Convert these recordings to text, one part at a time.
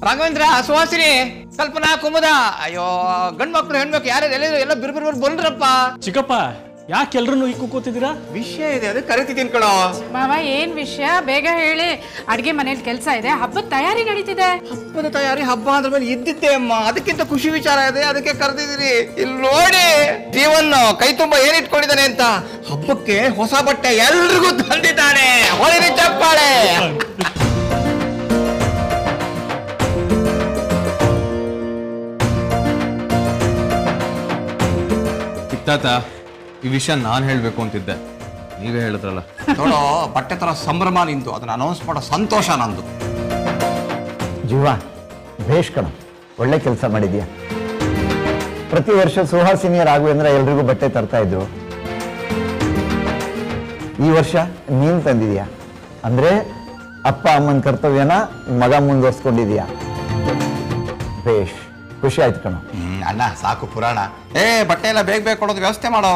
ರಾಘವೇಂದ್ರ ಸುಹಾಸಿನಿ ಕಲ್ಪನಾ ಕುಮುದ ಅಯ್ಯೋ ಗಂಡ್ ಮಕ್ಳು ಹೆಣ್ಮಕ್ಳು ಯಾರು ಎಲ್ಲ ಎಲ್ಲ ಬಿರ್ ಬಿರ್ ಬಿರ್ ಬಂದ್ರಪ್ಪ ಚಿಕ್ಕಪ್ಪ ಯಾಕೆ ಎಲ್ರನ್ನೂ ಈ ಕೂತಿದ್ದೀರಾ ವಿಷಯ ಇದೆ ಅದಕ್ಕೆ ಕರಿತಿದ್ದೀನಿ ಕಣೋ ಮಾವ ಏನ್ ವಿಷಯ ಬೇಗ ಹೇಳಿ ಅಡ್ಗೆ ಮನೇಲಿ ಕೆಲಸ ಇದೆ ಹಬ್ಬದ ತಯಾರಿ ನಡೀತಿದೆ ಹಬ್ಬದ ತಯಾರಿ ಹಬ್ಬ ಅಂದ್ರ ಮೇಲೆ ಇದ್ದಿದ್ದೆ ಅಮ್ಮ ಅದಕ್ಕಿಂತ ಖುಷಿ ವಿಚಾರ ಇದೆ ಅದಕ್ಕೆ ಕರೆದಿದ್ದೀರಿ ಇಲ್ಲಿ ನೋಡಿ ಜೀವನ್ ಕೈ ತುಂಬ ಏನ್ ಇಟ್ಕೊಂಡಿದ್ದಾನೆ ಅಂತ ಹಬ್ಬಕ್ಕೆ ಹೊಸ ಬಟ್ಟೆ ಎಲ್ರಿಗೂ ತಂದಿದ್ದಾನೆ ಹೊಳಿರಿ ಚಪ್ಪಾಳೆ ಚಿಕ್ತಾತ ಈ ವಿಷಯ ನಾನು ಹೇಳಬೇಕು ಅಂತಿದ್ದೆ ನೀವೇ ಹೇಳಿದ್ರಲ್ಲ ನೋಡೋ ಬಟ್ಟೆ ತರ ಸಂಭ್ರಮ ನಿಂದು ಅದನ್ನ ಅನೌನ್ಸ್ ಮಾಡೋ ಸಂತೋಷ ನಂದು ಜೀವ ಭೇಷ್ ಕಣ ಒಳ್ಳೆ ಕೆಲಸ ಮಾಡಿದ್ಯಾ ಪ್ರತಿ ವರ್ಷ ಸುಹಾಸಿನಿಯ ರಾಘವೇಂದ್ರ ಎಲ್ರಿಗೂ ಬಟ್ಟೆ ತರ್ತಾ ಇದ್ರು ಈ ವರ್ಷ ನೀನ್ ತಂದಿದ್ಯಾ ಅಂದ್ರೆ ಅಪ್ಪ ಅಮ್ಮನ ಕರ್ತವ್ಯನ ಮಗ ಮುಂದುವರ್ಸ್ಕೊಂಡಿದ್ಯಾ ಭೇಷ್ ಖುಷಿ ಆಯ್ತು ಕಣ ಹ್ಮ್ ಅಣ್ಣ ಸಾಕು ಪುರಾಣ ಏ ಬಟ್ಟೆ ಎಲ್ಲ ಬೇಗ ಬೇಗ ಕೊಡೋದು ವ್ಯವಸ್ಥೆ ಮಾಡೋ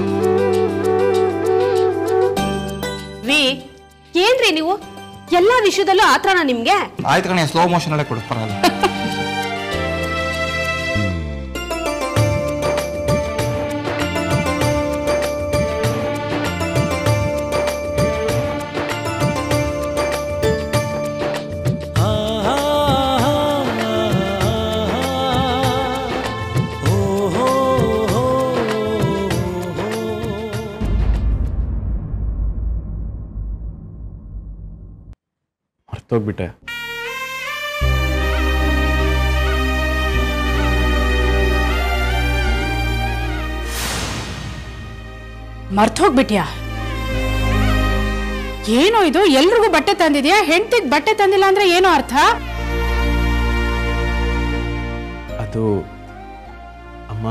ರೀ ಏನ್ರಿ ನೀವು ಎಲ್ಲಾ ವಿಷಯದಲ್ಲೂ ಆತ್ರನ ನಿಮ್ಗೆ ಆಯ್ತು ಕಣೆ ಸ್ಲೋ ಮೋಷನ್ ಅಲ್ಲೇ ಕೊಡು ಪರವಾಗಿಲ್ಲ ಮರ್ತೋಗ್ಬಿಟ್ಟೆ ಮರ್ತ್ ಹೋಗ್ಬಿಟ್ಯಾ ಏನೋ ಇದು ಎಲ್ರಿಗೂ ಬಟ್ಟೆ ತಂದಿದ್ಯಾ ಹೆಂಡತಿಗ್ ಬಟ್ಟೆ ತಂದಿಲ್ಲ ಅಂದ್ರೆ ಏನೋ ಅರ್ಥ ಅದು ಅಮ್ಮ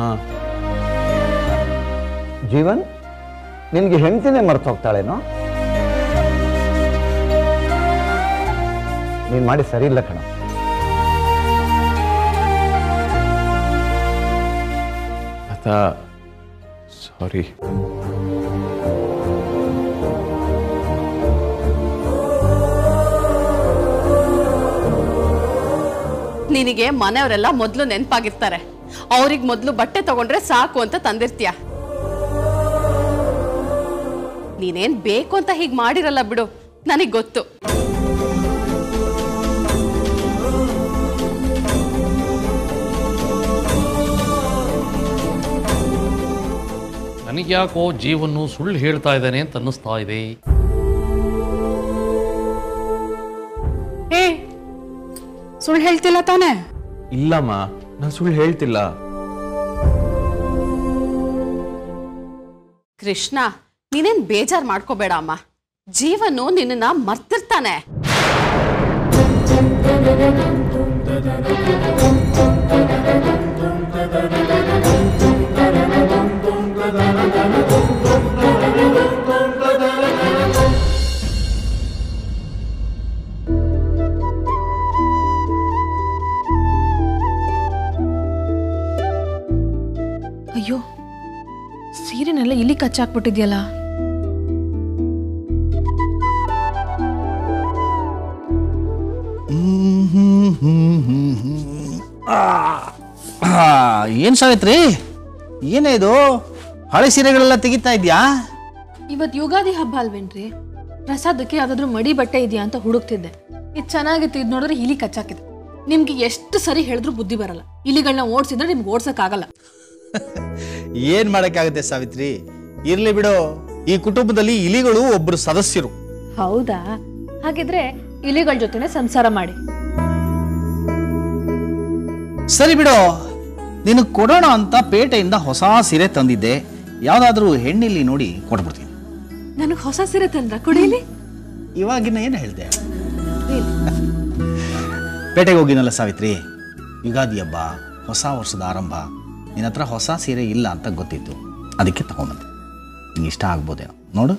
ಜೀವನ್ ನಿನ್ಗೆ ಹೆಂಡ್ತಿನೇ ಮರ್ತು ಹೋಗ್ತಾಳೇನೋ ನೀನ್ ಮಾಡಿ ಸರಿ ಇಲ್ಲ ಕಣ ಅತ ಸಾರಿ ನಿನಗೆ ಮನೆಯವರೆಲ್ಲ ಮೊದ್ಲು ನೆನ್ಪಾಗಿರ್ತಾರೆ ಅವ್ರಿಗೆ ಮೊದ್ಲು ಬಟ್ಟೆ ತಗೊಂಡ್ರೆ ಸಾಕು ಅಂತ ತಂದಿರ್ತೀಯ ನೀನೇನ್ ಬೇಕು ಅಂತ ಹೀಗ್ ಮಾಡಿರಲ್ಲ ಬಿಡು ನನಗ್ ಗೊತ್ತು ನನಗ್ಯಾಕೋ ಜೀವನ್ನು ಸುಳ್ಳು ಹೇಳ್ತಾ ಇದ್ದಾನೆ ಅಂತ ಅನ್ನಿಸ್ತಾ ಇದೆ ಏ ಸುಳ್ಳು ಹೇಳ್ತಿಲ್ಲ ತಾನೇ ಇಲ್ಲಮ್ಮ ನಾನು ಸುಳ್ಳು ಹೇಳ್ತಿಲ್ಲ ಕೃಷ್ಣ ನೀನೇನ್ ಬೇಜಾರ್ ಮಾಡ್ಕೋಬೇಡ ಅಮ್ಮ ಜೀವನು ನಿನ್ನ ಮರ್ತಿರ್ತಾನೆ ಅಯ್ಯೋ ಸೀರೆನೆಲ್ಲ ಇಲ್ಲಿ ಕಚ್ಚಾಕ್ಬಿಟ್ಟಿದ್ಯಲ್ಲ ಏನು ಸಾವಿತ್ರಿ ಏನೇ ಇದು ಹಳೆ ಸೀರೆಗಳೆಲ್ಲ ತೆಗಿತಾ ಇದೆಯಾ ಇವತ್ತು ಯುಗಾದಿ ಹಬ್ಬ ಅಲ್ವೇನ್ರಿ ಪ್ರಸಾದಕ್ಕೆ ಯಾವ್ದಾದ್ರು ಮಡಿ ಬಟ್ಟೆ ಇದೆಯಾ ಅಂತ ಹುಡುಕ್ತಿದ್ದೆ ಇದು ಚೆನ್ನಾಗಿತ್ತು ಇದು ನೋಡಿದ್ರೆ ಇಲಿ ಕಚ್ಚಾಕಿದೆ ನಿಮ್ಗೆ ಎಷ್ಟು ಸರಿ ಹೇಳಿದ್ರು ಬುದ್ಧಿ ಬರಲ್ಲ ಇಲಿಗಳನ್ನ ಓಡಿಸಿದ್ರೆ ನಿಮ್ಗೆ ಓಡ್ಸಕ್ಕಾಗಲ್ಲ ಏನು ಮಾಡೋಕ್ಕಾಗುತ್ತೆ ಸಾವಿತ್ರಿ ಇರ್ಲಿ ಬಿಡು ಈ ಕುಟುಂಬದಲ್ಲಿ ಇಲಿಗಳು ಒಬ್ಬರು ಸದಸ್ಯರು ಹೌದಾ ಹಾಗಿದ್ರೆ ಇಲಿಗಳ ಜೊತೆನೆ ಸಂಸಾರ ಮಾಡಿ ಸರಿ ಬಿಡು ನಿನಗೆ ಕೊಡೋಣ ಅಂತ ಪೇಟೆಯಿಂದ ಹೊಸ ಸೀರೆ ತಂದಿದ್ದೆ ಯಾವುದಾದ್ರೂ ಹೆಣ್ಣಿಲ್ಲಿ ನೋಡಿ ಕೊಟ್ಬಿಡ್ತೀನಿ ನನಗೆ ಹೊಸ ಸೀರೆ ತಂದ್ರ ಕೊಡಿಲಿ ಇವಾಗಿನ ಏನು ಹೇಳಿದೆ ಪೇಟೆಗೆ ಹೋಗಿನಲ್ಲ ಸಾವಿತ್ರಿ ಯುಗಾದಿ ಹಬ್ಬ ಹೊಸ ವರ್ಷದ ಆರಂಭ ನಿನ್ನ ಹತ್ರ ಹೊಸ ಸೀರೆ ಇಲ್ಲ ಅಂತ ಗೊತ್ತಿತ್ತು ಅದಕ್ಕೆ ತಗೊಂಬಂದೆ ನಿಂಗೆ ಇಷ್ಟ ಆಗ್ಬೋದೇನೋ ನೋಡು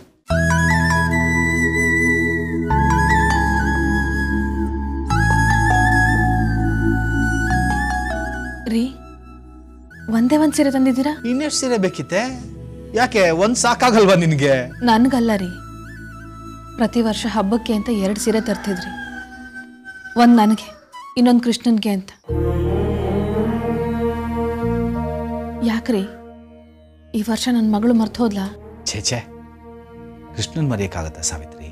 ರೀ ಒಂದೇ ಒಂದ್ ಸೀರೆ ತಂದಿದ್ದೀರಾ ಇನ್ನೆಷ್ಟು ಸೀರೆ ಬೇಕಿತ್ತೆ ಯಾಕೆ ಒಂದು ಸಾಕಾಗಲ್ವಾ ನಿನಗೆ ನನ್ಗಲ್ಲ ರೀ ಪ್ರತಿ ವರ್ಷ ಹಬ್ಬಕ್ಕೆ ಅಂತ ಎರಡು ಸೀರೆ ತರ್ತಿದ್ರಿ ಒಂದ್ ನನಗೆ ಇನ್ನೊಂದು ಕೃಷ್ಣನ್ಗೆ ಅಂತ ಯಾಕ್ರಿ ಈ ವರ್ಷ ನನ್ನ ಮಗಳು ಮರ್ತು ಹೋದ್ಲಾ ಛೇ ಛೇ ಕೃಷ್ಣನ್ ಮರೆಯಕ್ಕಾಗತ್ತ ಸಾವಿತ್ರಿ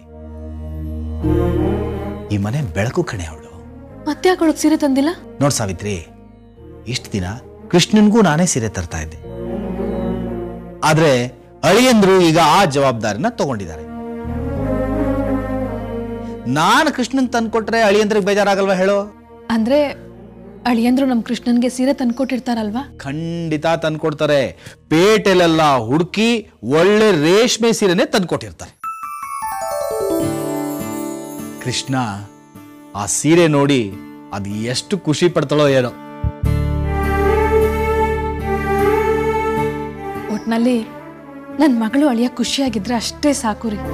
ಈ ಮನೆ ಬೆಳಕು ಕಣೆ ಅವಳು ಮತ್ತೆ ಯಾಕೆ ಸೀರೆ ತಂದಿಲ್ಲ ನೋಡ್ ಸಾವಿತ್ರಿ ಇಷ್ಟು ದಿನ ಕೃಷ್ಣನ್ಗೂ ನಾನೇ ಸೀರೆ ತರ್ತಾ ಇದ್ದೆ ಆದ್ರೆ ಅಳಿಯಂದ್ರು ಈಗ ಆ ಜವಾಬ್ದಾರಿನ ತಗೊಂಡಿದ್ದಾರೆ ನಾನು ಕೃಷ್ಣನ್ ತಂದ್ಕೊಟ್ರೆ ಅಳಿಯಂದ್ರಿಗೆ ಬೇಜಾರಾಗಲ್ವಾ ಹೇಳೋ ಅಂದ್ರೆ ಅಳಿಯಂದ್ರು ನಮ್ಮ ಕೃಷ್ಣನ್ಗೆ ಸೀರೆ ತಂದ್ಕೊಟ್ಟಿರ್ತಾರಲ್ವಾ ಖಂಡಿತ ತಂದ್ಕೊಡ್ತಾರೆ ಪೇಟೆಲೆಲ್ಲ ಹುಡುಕಿ ಒಳ್ಳೆ ರೇಷ್ಮೆ ಸೀರೆನೆ ತಂದ್ಕೊಟ್ಟಿರ್ತಾರೆ ಕೃಷ್ಣ ಆ ಸೀರೆ ನೋಡಿ ಅದು ಎಷ್ಟು ಖುಷಿ ಪಡ್ತಾಳೋ ಏನೋ ಒಟ್ನಲ್ಲಿ ನನ್ನ ಮಗಳು ಅಳಿಯ ಖುಷಿಯಾಗಿದ್ರೆ ಅಷ್ಟೇ ಸಾಕು ರೀ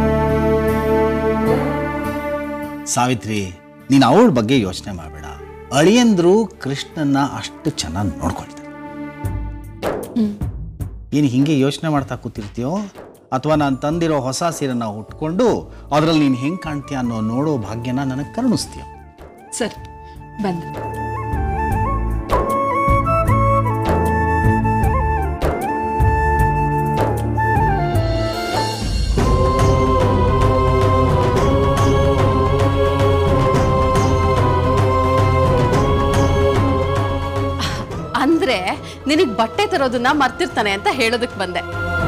ಸಾವಿತ್ರಿ ನೀನು ಅವಳ ಬಗ್ಗೆ ಯೋಚನೆ ಮಾಡಬೇಡ ಅಳಿಯಂದ್ರು ಕೃಷ್ಣನ್ನ ಅಷ್ಟು ಚೆನ್ನಾಗಿ ನೋಡ್ಕೊಳ್ತಾರೆ ಏನು ಹಿಂಗೆ ಯೋಚನೆ ಮಾಡ್ತಾ ಕೂತಿರ್ತೀಯೋ ಅಥವಾ ನಾನು ತಂದಿರೋ ಹೊಸ ಸೀರೆನ ಉಟ್ಕೊಂಡು ಅದರಲ್ಲಿ ನೀನು ಹೆಂಗೆ ಕಾಣ್ತೀಯ ಅನ್ನೋ ನೋಡೋ ಭಾಗ್ಯನ ನನಗೆ ಕರುಣಿಸ್ತೀಯ ಸರಿ ಬಂದೆ ಅಂದ್ರೆ ನಿನಗ್ ಬಟ್ಟೆ ತರೋದನ್ನ ಮರ್ತಿರ್ತಾನೆ ಅಂತ ಹೇಳೋದಕ್ ಬಂದೆ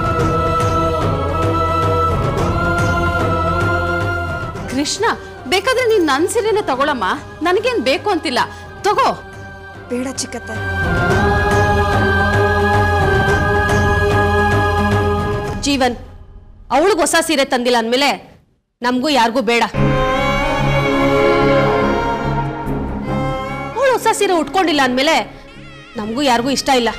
ಕೃಷ್ಣ ಬೇಕಾದ್ರೆ ನೀನ್ ನನ್ ಸೀರೆನೆ ತಗೊಳಮ್ಮ ನನಗೇನ್ ಬೇಕು ಅಂತಿಲ್ಲ ತಗೋ ಬೇಡ ಚಿಕ್ಕತ್ತೆ ಜೀವನ್ ಅವಳಿಗೆ ಹೊಸ ಸೀರೆ ತಂದಿಲ್ಲ ಅಂದ್ಮೇಲೆ ನಮಗೂ ಯಾರಿಗೂ ಬೇಡ ಅವಳು ಹೊಸ ಸೀರೆ ಉಟ್ಕೊಂಡಿಲ್ಲ ಅಂದ್ಮೇಲೆ ನಮಗೂ ಯಾರಿಗೂ ಇಷ್ಟ ಇಲ್ಲ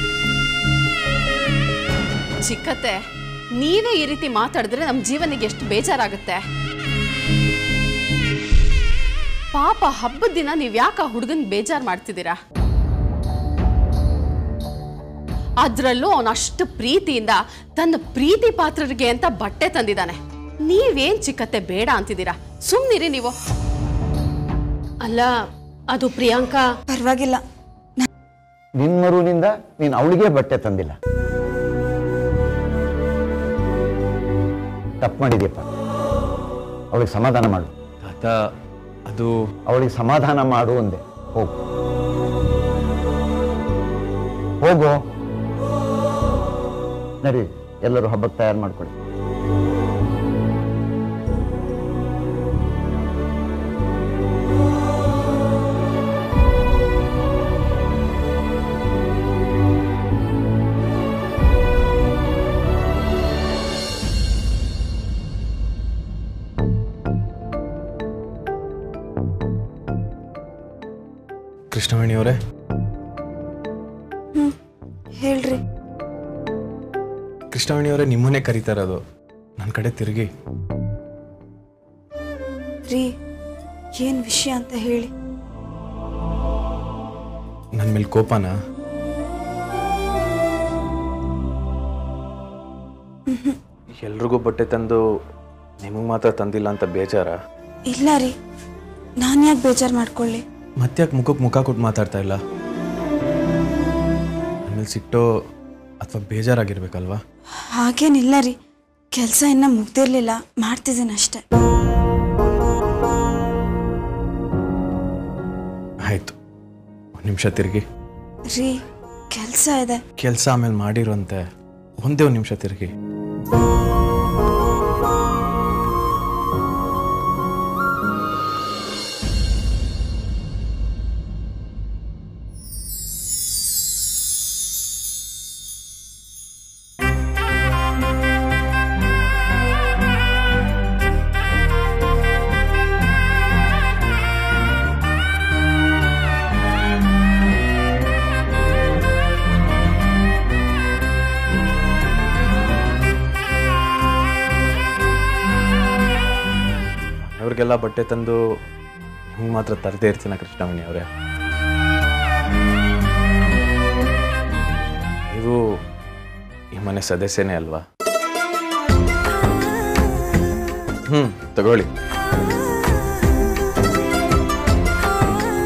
ಚಿಕ್ಕತ್ತೆ ನೀವೇ ಈ ರೀತಿ ಮಾತಾಡಿದ್ರೆ ನಮ್ಮ ಜೀವನಿಗೆ ಎಷ್ಟು ಬೇಜಾರಾಗುತ್ತೆ ಪಾಪ ಹಬ್ಬದ ದಿನ ನೀವು ಯಾಕೆ ಆ ಹುಡುಗನ್ ಬೇಜಾರು ಮಾಡ್ತಿದ್ದೀರಾ ಅದ್ರಲ್ಲೂ ಅವನು ಅಷ್ಟು ಪ್ರೀತಿಯಿಂದ ತನ್ನ ಪ್ರೀತಿ ಪಾತ್ರರಿಗೆ ಅಂತ ಬಟ್ಟೆ ತಂದಿದ್ದಾನೆ ನೀವೇನ್ ಚಿಕ್ಕತ್ತೆ ಬೇಡ ಅಂತಿದ್ದೀರಾ ಸುಮ್ನಿರಿ ನೀವು ಅಲ್ಲ ಅದು ಪ್ರಿಯಾಂಕಾ ಪರವಾಗಿಲ್ಲ ನಿನ್ ಮರುವಿನಿಂದ ನೀನು ಅವಳಿಗೆ ಬಟ್ಟೆ ತಂದಿಲ್ಲ ತಪ್ಪು ಮಾಡಿದ್ಯಪ್ಪ ಅವಳಿಗೆ ಸಮಾಧಾನ ಮಾಡು ತಾತ ಅದು ಅವಳಿಗೆ ಸಮಾಧಾನ ಮಾಡು ಅಂದೆ ಹೋಗು ಹೋಗು ನಡಿ ಎಲ್ಲರೂ ಹಬ್ಬಕ್ಕೆ ತಯಾರು ಮಾಡ್ಕೊಳ್ಳಿ ಕೃಷ್ಣವೇಣಿಯವರೇ ಹೇಳ್ರಿ ಕೃಷ್ಣವೇಣಿಯವರೇ ನಿಮ್ಮನ್ನೇ ಕರೀತಾ ಇರೋದು ನನ್ನ ಕಡೆ ತಿರುಗಿ ರೀ ಏನ್ ವಿಷಯ ಅಂತ ಹೇಳಿ ನನ್ನ ಮೇಲೆ ಕೋಪನ ಎಲ್ರಿಗೂ ಬಟ್ಟೆ ತಂದು ನಿಮಗೆ ಮಾತ್ರ ತಂದಿಲ್ಲ ಅಂತ ಬೇಜಾರ ಇಲ್ಲ ರೀ ನಾನು ಯಾಕೆ ಬೇಜಾರು ಮಾಡ್ಕೊಳ್ಳಿ ಮತ್ತ್ಯಾಕೆ ಮುಖಕ್ಕೆ ಮುಖ ಕೊಟ್ಟು ಮಾತಾಡ್ತಾ ಇಲ್ಲ ಆಮೇಲೆ ಸಿಟ್ಟೋ ಅಥವಾ ಬೇಜಾರಾಗಿರ್ಬೇಕಲ್ವಾ ಹಾಗೇನಿಲ್ಲ ರೀ ಕೆಲಸ ಇನ್ನೂ ಮುಗ್ದಿರ್ಲಿಲ್ಲ ಮಾಡ್ತಿದ್ದೀನಿ ಅಷ್ಟೆ ಆಯಿತು ಒಂದು ನಿಮಿಷ ತಿರುಗಿ ರೀ ಕೆಲಸ ಇದೆ ಕೆಲಸ ಆಮೇಲೆ ಮಾಡಿರುವಂತೆ ಒಂದೇ ಒಂದು ನಿಮಿಷ ತಿರುಗಿ ಅವ್ರಿಗೆಲ್ಲ ಬಟ್ಟೆ ತಂದು ನಿಮ್ಗೆ ಮಾತ್ರ ತರದೇ ಇರ್ತೀನ ಕೃಷ್ಣಮಣಿ ಅವರೇ ನೀವು ಈ ಮನೆ ಸದಸ್ಯನೇ ಅಲ್ವಾ ಹ್ಞೂ ತಗೊಳ್ಳಿ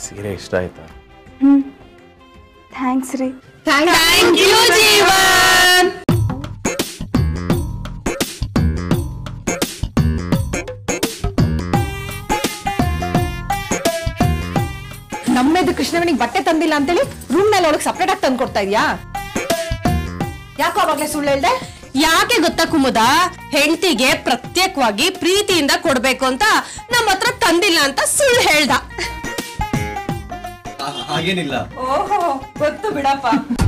ಸೀರೆ ಇಷ್ಟ ಆಯ್ತಾ ಹ್ಞೂ ಥ್ಯಾಂಕ್ಸ್ ರೀ ಥ್ಯಾಂಕ್ ಯು ಜೀವನ್ ನಮ್ಮೆದು ಕೃಷ್ಣವನಿಗೆ ಬಟ್ಟೆ ತಂದಿಲ್ಲ ಅಂತೇಳಿ ರೂಮ್ ನಲ್ಲಿ ಒಳಗೆ ಸಪ್ರೇಟ್ ಆಗಿ ತಂದು ಕೊಡ್ತಾ ಇದೀಯಾ ಯಾಕೋ ಅವಾಗ್ಲೇ ಸುಳ್ಳು ಹೇಳ್ದೆ ಯಾಕೆ ಗೊತ್ತಾ ಕುಮುದ ಹೆಂಡತಿಗೆ ಪ್ರತ್ಯೇಕವಾಗಿ ಪ್ರೀತಿಯಿಂದ ಕೊಡ್ಬೇಕು ಅಂತ ನಮ್ಮ ಹತ್ರ ತಂದಿಲ್ಲ ಅಂತ ಸುಳ್ಳು ಹೇಳ್ದ ಹಾಗೇನಿಲ್ಲ ಓಹೋ ಗೊತ್ತು ಬಿಡಪ್ಪ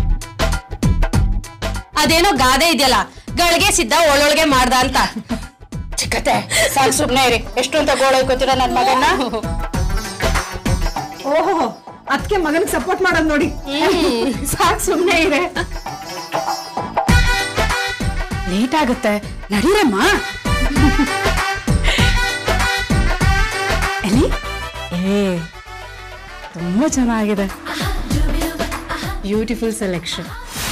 ಅದೇನೋ ಗಾದೆ ಇದೆಯಲ್ಲ ಗಳಿಗೆ ಸಿದ್ಧ ಒಳೊಳಗೆ ಮಾಡ್ದ ಅಂತ ಚಿಕ್ಕತೆ ಸಾಕು ಸುಮ್ನೆ ಇರಿ ಎಷ್ಟು ಅಂತ ಗೋಳೈಕೋತೀರ ನನ್ನ ಮಗನ್ನ ಓಹೋ ಅದಕ್ಕೆ ಮಗನಿಗೆ ಸಪೋರ್ಟ್ ಮಾಡೋದು ನೋಡಿ ಸಾಕು ಸುಮ್ನೆ ಇರೆ ಲೇಟ್ ಆಗುತ್ತೆ ನಡೀರಮ್ಮ ಎಲ್ಲಿ ಏ ತುಂಬಾ ಚೆನ್ನಾಗಿದೆ ಬ್ಯೂಟಿಫುಲ್ ಸೆಲೆಕ್ಷನ್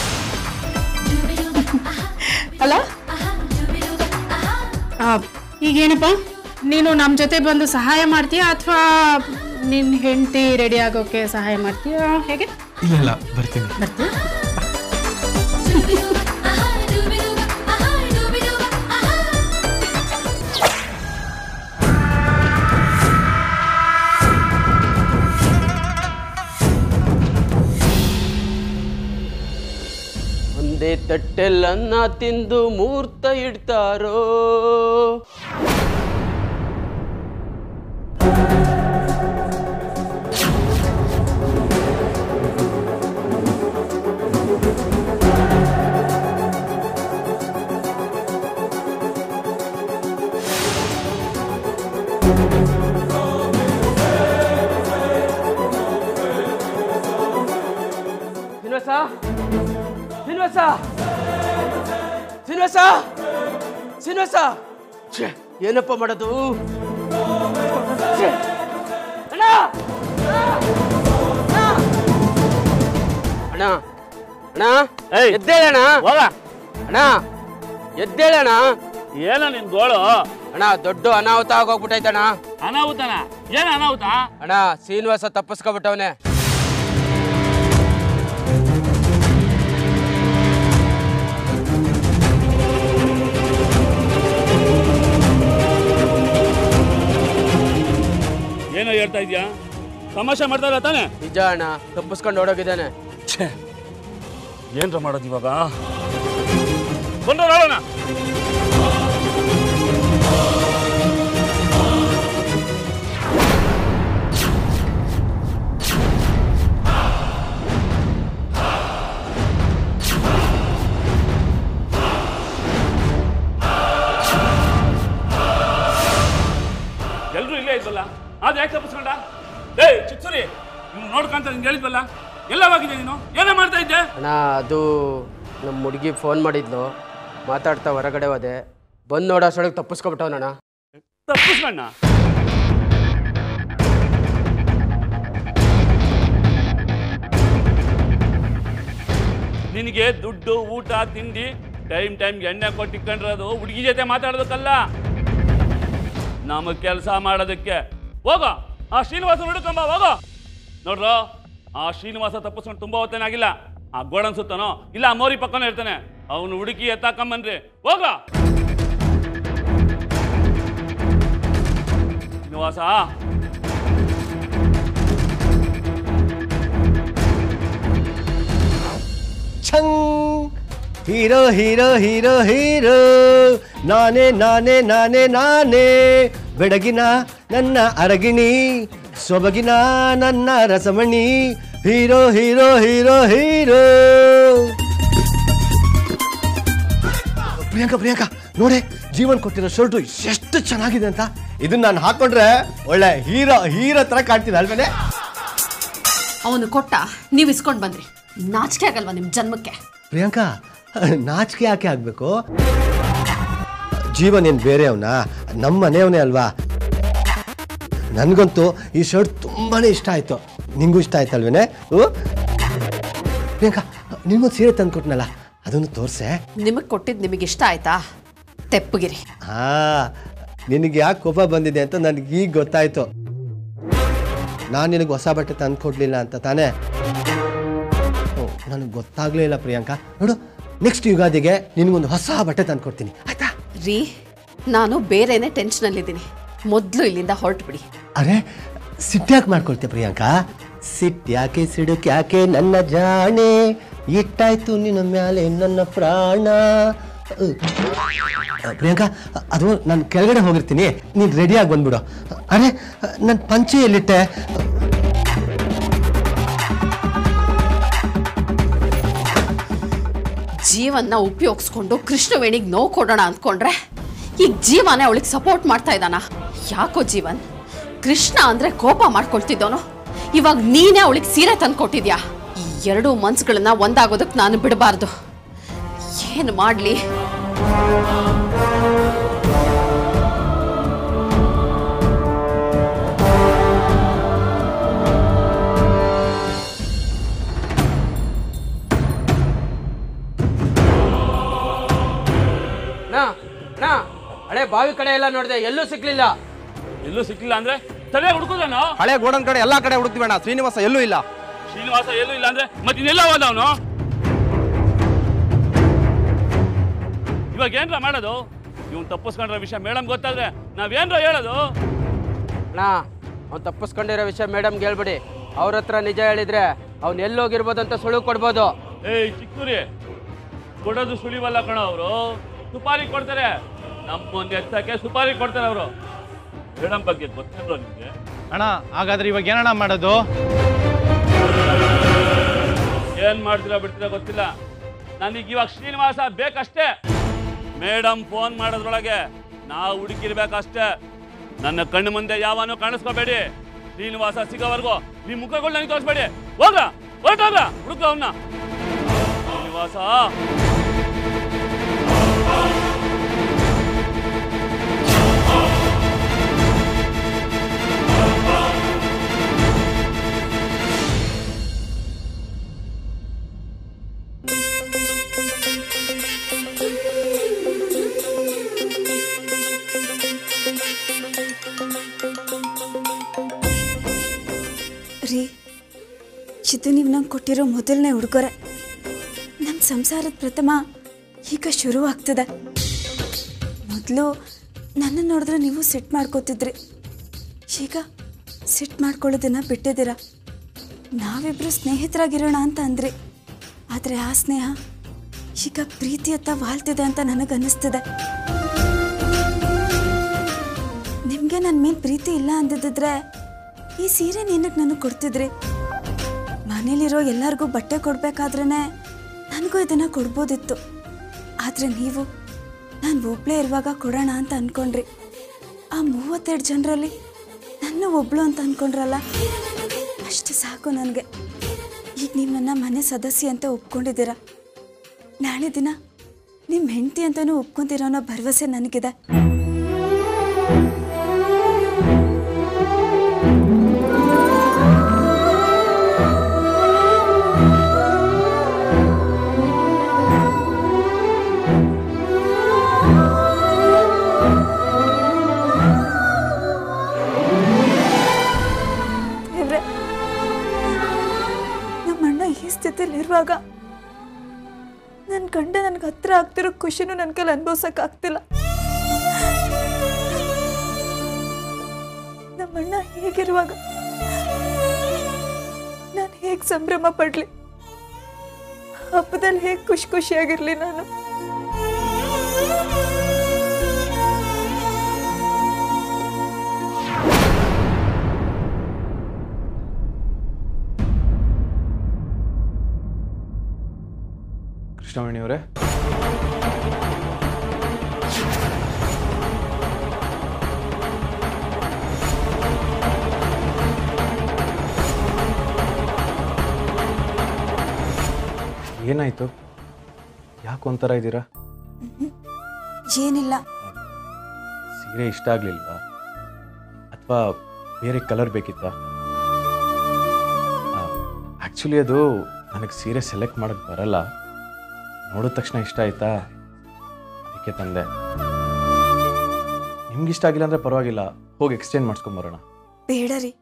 ಅಲ್ಲ ಈಗೇನಪ್ಪ ನೀನು ನಮ್ಮ ಜೊತೆ ಬಂದು ಸಹಾಯ ಮಾಡ್ತೀಯಾ ಅಥವಾ ನಿನ್ನ ಹೆಂಡತಿ ರೆಡಿ ಆಗೋಕೆ ಸಹಾಯ ಮಾಡ್ತೀಯಾ ಹೇಗೆ ಇಲ್ಲ ಇಲ್ಲ ಬರ್ತೀನಿ ಒಂದೇ ತಟ್ಟೆಲ್ಲನ್ನ ತಿಂದು ಮೂರ್ತ ಇಡ್ತಾರೋ ಶ್ರೀನಿವಾಸ ಶ್ರೀನಿವಾಸ ಶ್ರೀನಿವಾಸ ಶ್ರೀನಿವಾಸ ಛೆ, ಏನಪ್ಪ ಮಾಡೋದು ಛೆ, ಅಣ್ಣ ಅಣ್ಣ ಅಣ್ಣ ಎದ್ದೇಳಣ್ಣ ಹೋಗ ಅಣ್ಣ ಎದ್ದೇಳಣ್ಣ ಏನ ನಿನ್ ಗೋಳು ಅಣ್ಣ ದೊಡ್ಡ ಅನಾಹುತ ಆಗೋಗ್ಬಿಟ್ಟೈತಣ್ಣ ಅನಾಹುತನ ಏನ್ ಅನಾಹುತ ಅಣ್ಣ ಶ್ರೀನಿವಾಸ ತಪ್ಪಿಸ್ಕೊಬಿಟ್ಟವನೆ ಏನೋ ಹೇಳ್ತಾ ಇದ್ಯಾ ತಮಾಷೆ ಮಾಡ್ತಾ ಇಲ್ಲ ತಾನೆ ನಿಜ ಅಣ್ಣ ತಪ್ಪಿಸ್ಕೊಂಡು ಓಡೋಗಿದ್ದಾನೆ ಏನ್ರ ಮಾಡೋದು ಇವಾಗ ಬಂದು ನೋಡೋಣ ಎಲ್ರು ಇಲ್ಲೇ ಇದ್ವಲ್ಲ ಅದು ಯಾಕೆ ತಪ್ಪಿಸ್ಕೊಂಡ ಏಯ್ ಚಿತ್ಸುರಿ ನೀನು ನೋಡ್ಕೊಂತ ನಿಂಗೆ ಹೇಳಿದ್ವಲ್ಲ ಎಲ್ಲವಾಗಿದೆ ನೀನು ಏನೇ ಮಾಡ್ತಾ ಇದ್ದೆ ಅಣ್ಣ ಅದು ನಮ್ಮ ಹುಡುಗಿ ಫೋನ್ ಮಾಡಿದ್ಲು ಮಾತಾಡ್ತಾ ಹೊರಗಡೆ ಹೋದೆ ಬಂದು ನೋಡೋ ಅಷ್ಟೊಳಗೆ ತಪ್ಪಿಸ್ಕೊಬಿಟ್ಟವನಣ್ಣ ತಪ್ಪಿಸ್ಕಣ್ಣ ನಿನಗೆ ದುಡ್ಡು ಊಟ ತಿಂಡಿ ಟೈಮ್ ಟೈಮ್ಗೆ ಎಣ್ಣೆ ಕೊಟ್ಟು ಇಟ್ಕೊಂಡಿರೋದು ಹುಡುಗಿ ಜೊತೆ ಮಾತಾಡೋದಕ್ಕಲ್ಲ ನಮಗೆ ಕೆಲಸ ಮಾಡೋದಕ್ಕೆ ಹೋಗೋ ಆ ಶ್ರೀನಿವಾಸ ಹುಡುಕಂಬ ಹೋಗೋ ನೋಡ್ರೋ ಆ ಶ್ರೀನಿವಾಸ ತಪ್ಪಿಸ್ಕೊಂಡು ತುಂಬಾ ಹೊತ್ತೇನಾಗಿಲ್ಲ ಆ ಗೋಡನ್ ಸುತ್ತನೋ ಇಲ್ಲ ಆ ಮೋರಿ ಪಕ್ಕನೋ ಇರ್ತಾನೆ ಅವನು ಹುಡುಕಿ ಎತ್ತಾಕೊಂಬನ್ರಿ ಹೋಗೋ ಶ್ರೀನಿವಾಸ ಛಂಗ್ ಹೀರೋ ಹೀರೋ ಹೀರೋ ಹೀರೋ ನಾನೇ ನಾನೇ ನಾನೇ ನಾನೇ ಬೆಡಗಿನ ನನ್ನ ಅರಗಿಣಿ ಸೊಬಗಿನ ನನ್ನ ರಸಮಣಿ hero hero hero hero Priyanka Priyanka ನೋಡೆ ಜೀವನ್ ಕೊಟ್ಟಿರೋ ಶರ್ಟು ಎಷ್ಟು ಚೆನ್ನಾಗಿದೆ ಅಂತ ಇದನ್ನ ನಾನು ಹಾಕೊಂಡ್ರೆ ಒಳ್ಳೆ ಹೀರೋ ಹೀರೋ ತರ ಕಾಣ್ತೀನಿ ಅಲ್ವೇನೆ ಅವನು ಕೊಟ್ಟ ನೀವು ಇಸ್ಕೊಂಡ್ ಬಂದ್ರಿ ನಾಚಿಕೆ ಆಗಲ್ವಾ ನಿಮ್ ಜನ್ಮಕ್ಕೆ ಪ್ರಿಯಾಂಕಾ ನಾಚಿಕೆ ಯಾಕೆ ಆಗ್ಬೇಕು ಜೀವನ್ ಏನ್ ಬೇರೆ ಅವನ ನಮ್ಮ ಮನೆಯವನೇ ಅಲ್ವಾ ನನಗಂತೂ ಈ ಶರ್ಟ್ ತುಂಬಾನೇ ಇಷ್ಟ ಆಯ್ತು ನಿಂಗೂ ಇಷ್ಟ ಆಯ್ತಲ್ವೇನೆ ಹ್ಞೂ ಪ್ರಿಯಾಂಕಾ ನಿನ್ಗೊಂದು ಸೀರೆ ತಂದು ಕೊಟ್ನಲ್ಲ ಅದನ್ನು ತೋರ್ಸೆ ನಿಮಗ್ ಕೊಟ್ಟಿದ್ ನಿಮಗೆ ಇಷ್ಟ ಆಯ್ತಾ ತೆಪ್ಪಗಿರಿ ಹಾ ನಿನಗೆ ಯಾಕೆ ಕೋಪ ಬಂದಿದೆ ಅಂತ ನನಗೆ ಈಗ ಗೊತ್ತಾಯ್ತು ನಾನು ನಿನಗೆ ಹೊಸ ಬಟ್ಟೆ ತಂದು ಕೊಡಲಿಲ್ಲ ಅಂತ ತಾನೇ ಓ ನನಗೆ ಗೊತ್ತಾಗಲೇ ಇಲ್ಲ ಪ್ರಿಯಾಂಕಾ ನೋಡು ನೆಕ್ಸ್ಟ್ ಯುಗಾದಿಗೆ ನಿನಗೊಂದು ಹೊಸ ಬಟ್ಟೆ ತಂದು ಕೊಡ್ತೀನಿ ಆಯ್ತಾ ರೀ ನಾನು ಬೇರೆನೇ ಟೆನ್ಷನಲ್ಲಿದ್ದೀನಿ ಮೊದಲು ಇಲ್ಲಿಂದ ಹೊರಟು ಬಿಡಿ ಅರೆ ಸಿಟ್ಟ್ಯಾಕೆ ಮಾಡ್ಕೊಳ್ತೆ ಪ್ರಿಯಾಂಕಾ ಸಿಟ್ಟ್ಯಾಕೆ ಸಿಡುಕ್ಯಾಕೆ ನನ್ನ ಜಾಣೆ ಇಟ್ಟಾಯ್ತು ನಿನ್ನ ಮ್ಯಾಲೆ ನನ್ನ ಪ್ರಾಣ ಅಹ್. ಪ್ರಿಯಾಂಕಾ ಅದು ನಾನು ಕೆಳಗಡೆ ಹೋಗಿರ್ತೀನಿ ನೀನು ರೆಡಿಯಾಗಿ ಬಂದ್ಬಿಡು ಅರೆ ನನ್ನ ಪಂಚೆ ಎಲ್ಲಿಟ್ಟೆ ಜೀವನ್ನ ಉಪಯೋಗಿಸ್ಕೊಂಡು ಕೃಷ್ಣವೇಣಿಗೆ ನೋವು ಕೊಡೋಣ ಅಂದ್ಕೊಂಡ್ರೆ ಈಗ ಜೀವನೇ ಅವಳಿಗೆ ಸಪೋರ್ಟ್ ಮಾಡ್ತಾ ಇದ್ದಾನ ಯಾಕೋ ಜೀವನ್ ಕೃಷ್ಣ ಅಂದ್ರೆ ಕೋಪ ಮಾಡ್ಕೊಳ್ತಿದ್ದವನು ಇವಾಗ ನೀನೇ ಅವಳಿಗೆ ಸೀರೆ ತಂದು ಕೊಟ್ಟಿದ್ಯಾ ಈ ಎರಡೂ ಮನ್ಸುಗಳನ್ನ ಒಂದಾಗೋದಕ್ಕೆ ನಾನು ಬಿಡಬಾರ್ದು ಏನು ಮಾಡಲಿ ನಾ ನಾ ಹಳೆ ಬಾವಿ ಕಡೆ ಎಲ್ಲ ನೋಡಿದೆ ಎಲ್ಲೂ ಸಿಕ್ಲಿಲ್ಲ ಎಲ್ಲೂ ಸಿಕ್ಕಿಲ್ಲ ಅಂದ್ರೆ ಸರಿಯಾಗಿ ಹುಡುಕೋದನು ಹಳೆ ಗೋಡನ್ ಕಡೆ ಎಲ್ಲಾ ಕಡೆ ಹುಡುಕ್ತಿವಣ್ಣ ಶ್ರೀನಿವಾಸ ಎಲ್ಲೂ ಇಲ್ಲ ಶ್ರೀನಿವಾಸ ಎಲ್ಲೂ ಇಲ್ಲ ಅಂದ್ರೆ ಮತ್ತೆ ಇನ್ನೆಲ್ಲ ಹೋದ ಅವನು ಇವಾಗ ಏನ್ರ ಮಾಡೋದು ಇವ್ನು ತಪ್ಪಿಸ್ಕೊಂಡ್ರ ವಿಷಯ ಮೇಡಮ್ ಗೊತ್ತಾದ್ರೆ ನಾವೇನ್ರ ಹೇಳೋದು ನಾ ಅವ್ನು ತಪ್ಪಿಸ್ಕೊಂಡಿರೋ ವಿಷಯ ಮೇಡಮ್ಗೆ ಹೇಳ್ಬಿಡಿ ಅವ್ರ ಹತ್ರ ನಿಜ ಹೇಳಿದ್ರೆ ಅವ್ನು ಎಲ್ಲೋಗಿರ್ಬೋದು ಅಂತ ಸುಳು ಕೊಡ್ಬೋದು ಏಯ್ ಚಿಕ್ಕೂರಿ ಕೊಡೋದು ಸುಳಿವಲ್ಲ ಕಣ ಅವರು ಸುಪಾರಿ ಕೊಡ್ತಾರೆ ನಮ್ಮೊಂದು ಎತ್ತಕ್ಕೆ ಸುಪಾರಿ ಕೊಡ್ತಾರೆ ಅವರು ಮೇಡಮ್ ಬಗ್ಗೆ ಗೊತ್ತಿಲ್ಲ ನಿಮಗೆ ಅಣ್ಣ ಹಾಗಾದ್ರೆ ಇವಾಗ ಏನಣ್ಣ ಮಾಡೋದು ಏನ್ ಮಾಡ್ತೀರಾ ಬಿಡ್ತೀರಾ ಗೊತ್ತಿಲ್ಲ ನನಗೆ ಇವಾಗ ಶ್ರೀನಿವಾಸ ಬೇಕಷ್ಟೇ ಮೇಡಮ್ ಫೋನ್ ಮಾಡೋದ್ರೊಳಗೆ ನಾವು ಹುಡುಕಿರ್ಬೇಕಷ್ಟೇ ನನ್ನ ಕಣ್ಣು ಮುಂದೆ ಯಾವನು ಕಾಣಿಸ್ಕೋಬೇಡಿ ಶ್ರೀನಿವಾಸ ಸಿಗೋವರೆಗೂ ನಿಮ್ಮ ಮುಖಗಳು ನನಗೆ ತೋರಿಸ್ಬೇಡಿ ಹೋಗ ಹೊರಟೋಗ ಹುಡುಕ ಅವನ್ನ ಶ್ರೀನಿವಾಸ ರೀ ಇದು ನೀವು ನಂಗೆ ಕೊಟ್ಟಿರೋ ಮೊದಲನೇ ಉಡುಗೊರೆ ನಮ್ಮ ಸಂಸಾರದ ಪ್ರಥಮ ಈಗ ಶುರುವಾಗ್ತದೆ ಮೊದಲು ನನ್ನ ನೋಡಿದ್ರೆ ನೀವು ಸಿಟ್ ಮಾಡ್ಕೋತಿದ್ರಿ ಈಗ ಸಿಟ್ ಮಾಡ್ಕೊಳ್ಳೋದನ್ನ ಬಿಟ್ಟಿದ್ದೀರ ನಾವಿಬ್ರು ಸ್ನೇಹಿತರಾಗಿರೋಣ ಅಂತ ಅಂದ್ರಿ ಆದರೆ ಆ ಸ್ನೇಹ ಈಗ ಪ್ರೀತಿಯತ್ತ ವಾಲ್ತಿದೆ ಅಂತ ನನಗೆ ಅನ್ನಿಸ್ತಿದೆ ನಿಮಗೆ ನನ್ನ ಮೇಲೆ ಪ್ರೀತಿ ಇಲ್ಲ ಅಂದಿದ್ದಿದ್ರೆ ಈ ಸೀರೆ ಏನಕ್ಕೆ ನನಗೆ ಕೊಡ್ತಿದ್ರಿ ಮನೇಲಿರೋ ಎಲ್ಲರಿಗೂ ಬಟ್ಟೆ ಕೊಡ್ಬೇಕಾದ್ರೇ ನನಗೂ ಇದನ್ನು ಕೊಡ್ಬೋದಿತ್ತು ಆದರೆ ನೀವು ನಾನು ಒಬ್ಳೇ ಇರುವಾಗ ಕೊಡೋಣ ಅಂತ ಅಂದ್ಕೊಂಡ್ರಿ ಆ ಮೂವತ್ತೆರಡು ಜನರಲ್ಲಿ ನನ್ನ ಒಬ್ಳು ಅಂತ ಅಂದ್ಕೊಂಡ್ರಲ್ಲ ಅಷ್ಟು ಸಾಕು ನನಗೆ ಈಗ ನೀವು ನನ್ನ ಮನೆ ಸದಸ್ಯ ಅಂತ ಒಪ್ಕೊಂಡಿದ್ದೀರ ನಾಳೆ ದಿನ ನಿಮ್ಮ ಹೆಂಡತಿ ಅಂತಲೂ ಒಪ್ಕೊಂತೀರೋ ಅನ್ನೋ ಭರವಸೆ ನನಗಿದೆ ದೇವ್ರೆ ನಮ್ಮ ಅಣ್ಣ ಈ ಸ್ಥಿತಿಲಿರುವಾಗ ನನ್ನ ಗಂಡ ನನಗೆ ಹತ್ರ ಆಗ್ತಿರೋ ಖುಷಿನೂ ನನ್ನ ಕೈಲಿ ಅನುಭವಿಸೋಕ್ಕಾಗ್ತಿಲ್ಲ ನಮ್ಮ ಅಣ್ಣ ಹೇಗಿರುವಾಗ ನಾನು ಹೇಗೆ ಸಂಭ್ರಮ ಪಡ್ಲಿ ಹಬ್ಬದಲ್ಲಿ ಹೇಗೆ ಖುಷಿ ಖುಷಿಯಾಗಿರ್ಲಿ ನಾನು ಕೃಷ್ಣವೇಣಿಯವರೇ ಏನಾಯ್ತು ಯಾಕೆ ಒಂಥರ ಇದ್ದೀರಾ ಏನಿಲ್ಲ ಸೀರೆ ಇಷ್ಟ ಆಗ್ಲಿಲ್ವಾ ಅಥವಾ ಬೇರೆ ಕಲರ್ ಬೇಕಿತ್ತಾ ಆ್ಯಕ್ಚುಲಿ ಅದು ನನಗೆ ಸೀರೆ ಸೆಲೆಕ್ಟ್ ಮಾಡೋಕ್ಕೆ ಬರಲ್ಲ ನೋಡಿದ ತಕ್ಷಣ ಇಷ್ಟ ಆಯ್ತಾ ಅದಕ್ಕೆ ತಂದೆ ನಿಮ್ಗೆ ಇಷ್ಟ ಆಗಿಲ್ಲ ಅಂದರೆ ಪರವಾಗಿಲ್ಲ ಹೋಗಿ ಎಕ್ಸ್ಚೇಂಜ್ ಮಾಡಿಸ್ಕೊಂಬರೋಣ ಬೇಡ ರೀ